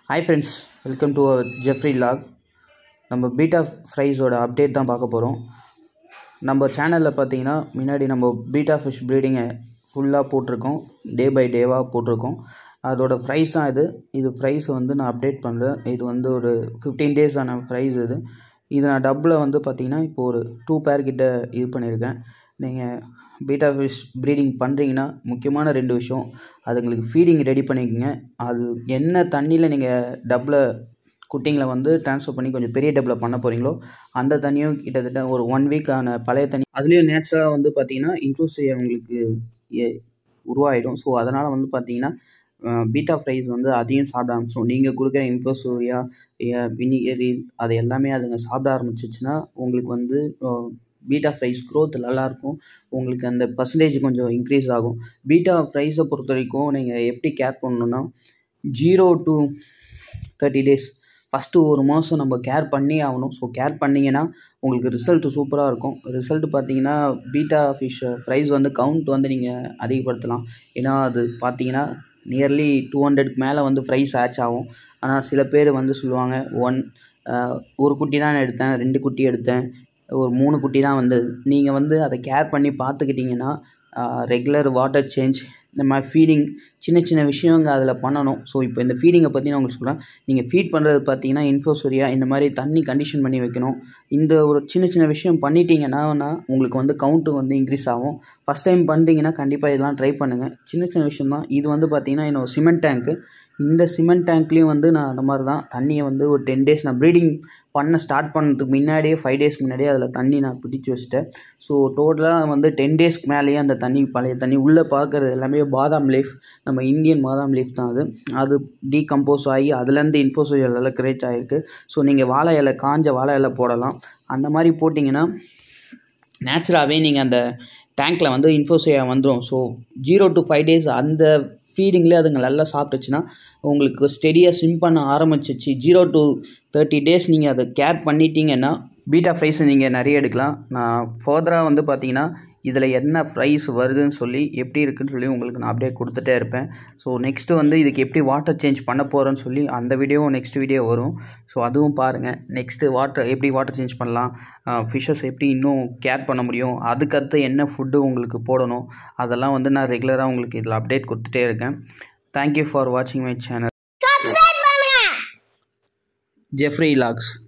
hi friends welcome to Jeffrey log நம்ம betta ஃப்ரைஸோட update தான் பார்க்க போகிறோம் நம்ம சேனலில் பார்த்தீங்கன்னா முன்னாடி நம்ம பீட்டா ஃபிஷ் ப்ரீடிங்கை ஃபுல்லாக போட்டிருக்கோம் டே பை டேவாக போட்டிருக்கோம் அதோட ப்ரைஸ் தான் இது இது ப்ரைஸ் வந்து நான் அப்டேட் பண்ணுறேன் இது வந்து ஒரு ஃபிஃப்டீன் டேஸ் ஆன ப்ரைஸ் இது இது நான் டப்பில் வந்து பார்த்தீங்கன்னா இப்போ ஒரு டூ பேர் கிட்ட இது பண்ணியிருக்கேன் நீங்கள் பீட்டா ஃபிஷ் ப்ரீடிங் பண்ணுறீங்கன்னா முக்கியமான ரெண்டு விஷயம் அதுங்களுக்கு ஃபீடிங் ரெடி பண்ணிக்கோங்க அது என்ன தண்ணியில் நீங்கள் டப்பில் குட்டிங்களை வந்து ட்ரான்ஸ்ஃபர் பண்ணி கொஞ்சம் பெரிய டப்பில் பண்ண போகிறீங்களோ அந்த தண்ணியும் கிட்டத்தட்ட ஒரு ஒன் வீக்கான பழைய தண்ணி அதுலேயும் நேச்சுரலாக வந்து பார்த்தீங்கன்னா இன்ட்ரூசிவ் உங்களுக்கு எ- உருவாயிடும் ஸோ அதனால் வந்து பார்த்தீங்கன்னா பீட்டா ஃப்ரைஸ் வந்து அதையும் சாப்பிட ஆரம்பிச்சோம் நீங்கள் கொடுக்குற இன்ஃபோசோரியா வினிகரில் அது எல்லாமே அதுங்க சாப்பிட ஆரம்பிச்சிச்சுன்னா உங்களுக்கு வந்து பீட்டா ஃப்ரைஸ் க்ரோத் நல்லாயிருக்கும் உங்களுக்கு அந்த பர்சன்டேஜ் கொஞ்சம் இன்க்ரீஸ் ஆகும் பீட்டா ஃப்ரைஸை பொறுத்த வரைக்கும் நீங்கள் எப்படி கேர் பண்ணணுன்னா zero to thirty days first ஒரு மாதம் நம்ம கேர் பண்ணி ஆகணும் ஸோ கேர் பண்ணிங்கன்னா உங்களுக்கு ரிசல்ட் சூப்பராக இருக்கும் ரிசல்ட் பார்த்தீங்கன்னா பீட்டா ஃபிஷ் ப்ரைஸ் வந்து கவுண்ட் வந்து நீங்கள் அதிகப்படுத்தலாம் ஏன்னா அது பார்த்தீங்கன்னா நியர்லி டூ ஹண்ட்ரட்க்கு மேலே வந்து ப்ரைஸ் ஆச் ஆகும் ஆனால் சில பேர் வந்து சொல்லுவாங்க ஒன் ஒரு குட்டி தான் எடுத்தேன் ரெண்டு குட்டி எடுத்தேன் ஒரு மூணு குட்டி தான் வந்து நீங்கள் வந்து அதை கேர் பண்ணி பார்த்துக்கிட்டிங்கன்னா ரெகுலர் வாட்டர் சேஞ்ச் இந்த மாதிரி ஃபீடிங் சின்ன சின்ன விஷயங்க அதில் பண்ணணும் ஸோ இப்போ இந்த ஃபீடிங்கை பற்றி நான் உங்களுக்கு சொல்கிறேன் நீங்கள் ஃபீட் பண்ணுறது பார்த்தீங்கன்னா இன்ஃபோசோரியா இந்த மாதிரி தண்ணி கண்டிஷன் பண்ணி வைக்கணும் இந்த ஒரு சின்ன சின்ன விஷயம் பண்ணிட்டீங்கன்னா உங்களுக்கு வந்து கவுண்ட்டு வந்து இன்க்ரீஸ் ஆகும் ஃபஸ்ட் டைம் பண்ணுறீங்கன்னா கண்டிப்பாக இதெல்லாம் ட்ரை பண்ணுங்கள் சின்ன சின்ன விஷயம் தான் இது வந்து பார்த்தீங்கன்னா என்னோட சிமெண்ட் டேங்க்கு இந்த சிமெண்ட் டேங்க்லேயும் வந்து நான் அந்த மாதிரி தான் தண்ணியை வந்து ஒரு டென் டேஸ் நான் ப்ரீடிங் பண்ண ஸ்டார்ட் பண்ணதுக்கு முன்னாடியே ஃபைவ் டேஸ் முன்னாடியே அதில் தண்ணி நான் பிடிச்சி வச்சிட்டேன் ஸோ டோட்டலாக வந்து டென் டேஸ்க்கு மேலேயே அந்த தண்ணி பழைய தண்ணி உள்ளே பார்க்குறது எல்லாமே பாதாம் லீஃப் நம்ம இந்தியன் பாதாம் லீஃப் தான் அது அது டீகம்போஸ் ஆகி அதுலேருந்து இன்ஃபோசோயல் எல்லாம் கிரியேட் ஆகிருக்கு ஸோ நீங்கள் வாழை இலை காஞ்ச வாழை இலை போடலாம் அந்த மாதிரி போட்டிங்கன்னா நேச்சுராகவே நீங்கள் அந்த டேங்க்கில் வந்து இன்ஃபோசோயா வந்துடும் so zero to five days அந்த ஃபீடிங்லேயே அதுங்க நல்லா சாப்பிட்டுச்சுன்னா உங்களுக்கு ஸ்டெடியாக ஸ்விம் பண்ண ஆரம்பிச்சிச்சு ஜீரோ டு தேர்ட்டி டேஸ் நீங்கள் அதை கேர் பண்ணிட்டீங்கன்னா பீட்டா ஃப்ரைஸை நீங்கள் நிறைய எடுக்கலாம் நான் ஃபர்தராக வந்து பார்த்தீங்கன்னா இதில் என்ன ப்ரைஸ் வருதுன்னு சொல்லி எப்படி இருக்குன்னு சொல்லி உங்களுக்கு நான் அப்டேட் கொடுத்துட்டே இருப்பேன் ஸோ நெக்ஸ்ட்டு வந்து இதுக்கு எப்படி வாட்டர் சேஞ்ச் பண்ண போகிறேன்னு சொல்லி அந்த வீடியோவும் நெக்ஸ்ட் வீடியோ வரும் ஸோ அதுவும் பாருங்கள் நெக்ஸ்ட்டு வாட்டர் எப்படி வாட்டர் சேஞ்ச் பண்ணலாம் ஃபிஷ்ஷஸ் எப்படி இன்னும் கேர் பண்ண முடியும் அதுக்கடுத்து என்ன ஃபுட்டு உங்களுக்கு போடணும் அதெல்லாம் வந்து நான் ரெகுலராக உங்களுக்கு இதில் அப்டேட் கொடுத்துட்டே இருக்கேன் தேங்க்யூ ஃபார் வாட்சிங் மை சேனல் ஜெஃப்ரி லாக்ஸ்